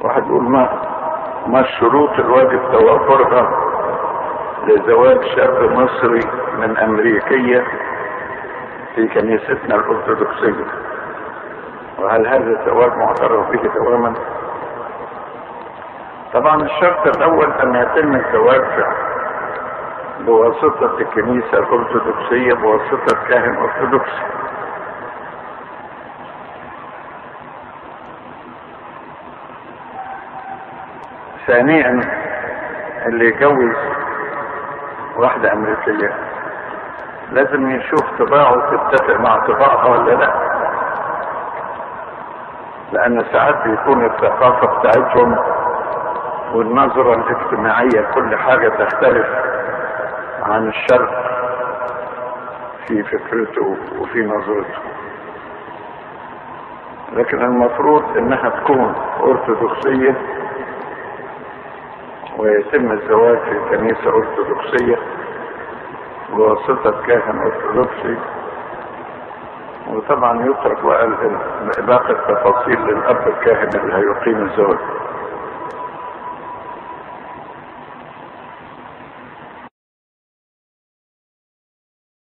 واحد يقول ما ما الشروط الواجب توافرها لزواج شاب مصري من امريكيه في كنيستنا الارثوذكسيه وهل هذا الزواج معترف به تماما طبعا الشرط الاول ان يتم الزواج بواسطة الكنيسة الأرثوذكسية بواسطة كاهن أرثوذكسي ثانيا اللي يجوز واحدة أمريكية لازم يشوف طباعه تتفق مع طباعها ولا لا لأن ساعات بيكون الثقافة بتاعتهم والنظرة الاجتماعية كل حاجة تختلف عن الشرق في فكرته وفي نظرته لكن المفروض انها تكون ارثوذكسية ويتم الزواج في كنيسة ارثوذكسية بواسطة كاهن ارثوذكسي وطبعا يترك بقى باقي التفاصيل للاب الكاهن اللي هيقيم الزواج